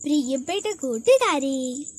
പ്രിയപ്പെട്ട കൂട്ടുകാരെ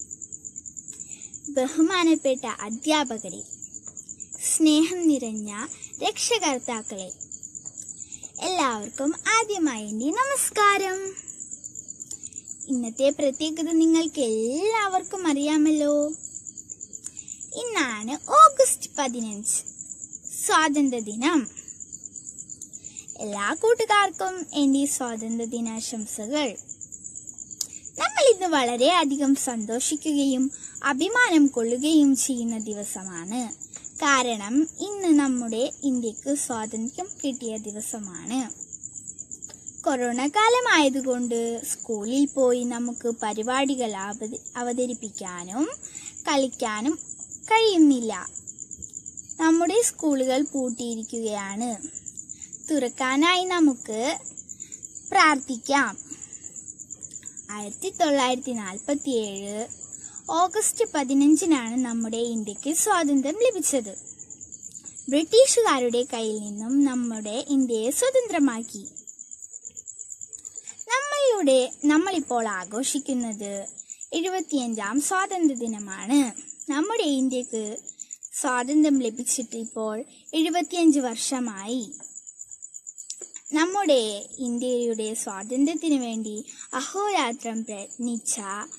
ബഹുമാനപ്പെട്ട അധ്യാപകരെ സ്നേഹം നിറഞ്ഞ രക്ഷകർത്താക്കളെ എല്ലാവർക്കും ആദ്യമായി എൻ്റെ നമസ്കാരം ഇന്നത്തെ പ്രത്യേകത നിങ്ങൾക്ക് എല്ലാവർക്കും അറിയാമല്ലോ ഇന്നാണ് ഓഗസ്റ്റ് പതിനഞ്ച് സ്വാതന്ത്ര്യ ദിനം എല്ലാ കൂട്ടുകാർക്കും എൻ്റെ സ്വാതന്ത്ര്യ ദിനാശംസകൾ നമ്മൾ ഇന്ന് വളരെയധികം സന്തോഷിക്കുകയും അഭിമാനം കൊള്ളുകയും ചെയ്യുന്ന ദിവസമാണ് കാരണം ഇന്ന് നമ്മുടെ ഇന്ത്യക്ക് സ്വാതന്ത്ര്യം കിട്ടിയ ദിവസമാണ് കൊറോണ കാലമായതുകൊണ്ട് സ്കൂളിൽ പോയി നമുക്ക് പരിപാടികൾ അവത- അവതരിപ്പിക്കാനും കളിക്കാനും കഴിയുന്നില്ല നമ്മുടെ സ്കൂളുകൾ പൂട്ടിയിരിക്കുകയാണ് തുറക്കാനായി നമുക്ക് പ്രാർത്ഥിക്കാം ആയിരത്തി തൊള്ളായിരത്തി നാൽപ്പത്തി ഏഴ് ഓഗസ്റ്റ് പതിനഞ്ചിനാണ് നമ്മുടെ ഇന്ത്യക്ക് സ്വാതന്ത്ര്യം ലഭിച്ചത് ബ്രിട്ടീഷുകാരുടെ കയ്യിൽ നിന്നും നമ്മുടെ ഇന്ത്യയെ സ്വതന്ത്രമാക്കി നമ്മളുടെ നമ്മളിപ്പോൾ ആഘോഷിക്കുന്നത് എഴുപത്തിയഞ്ചാം സ്വാതന്ത്ര്യ ദിനമാണ് നമ്മുടെ ഇന്ത്യക്ക് സ്വാതന്ത്ര്യം ലഭിച്ചിട്ട് ഇപ്പോൾ എഴുപത്തിയഞ്ച് വർഷമായി നമ്മുടെ ഇന്ത്യയുടെ സ്വാതന്ത്ര്യത്തിനു വേണ്ടി അഹോരാത്രം പ്രയത്നിച്ച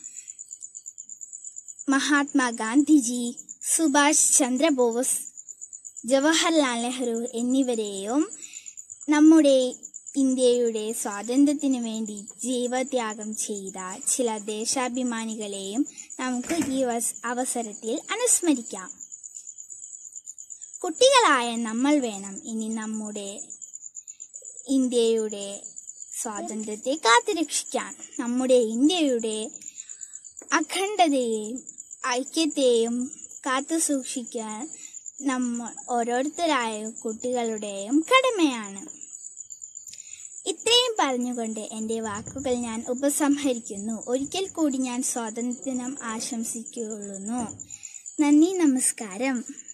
മഹാത്മാഗാന്ധിജി സുഭാഷ് ചന്ദ്രബോസ് ജവഹർലാൽ നെഹ്റു എന്നിവരെയും നമ്മുടെ ഇന്ത്യയുടെ സ്വാതന്ത്ര്യത്തിനു വേണ്ടി ജീവത്യാഗം ചെയ്ത ചില ദേശാഭിമാനികളെയും നമുക്ക് ഈ വസ്- അവസരത്തിൽ അനുസ്മരിക്കാം കുട്ടികളായ നമ്മൾ വേണം ഇനി നമ്മുടെ ഇന്ത്യയുടെ സ്വാതന്ത്ര്യത്തെ കാത്തുരക്ഷിക്കാൻ നമ്മുടെ ഇന്ത്യയുടെ അഖണ്ഡതയെയും ഐക്യത്തെയും കാത്തു സൂക്ഷിക്കാൻ നമ്മൾ ഓരോരുത്തരായ കുട്ടികളുടെയും കടമയാണ് ഇത്രയും പറഞ്ഞുകൊണ്ട് എൻ്റെ വാക്കുകൾ ഞാൻ ഉപസംഹരിക്കുന്നു ഒരിക്കൽ കൂടി ഞാൻ സ്വാതന്ത്ര്യം ആശംസിക്കുള്ളൂ നന്ദി നമസ്കാരം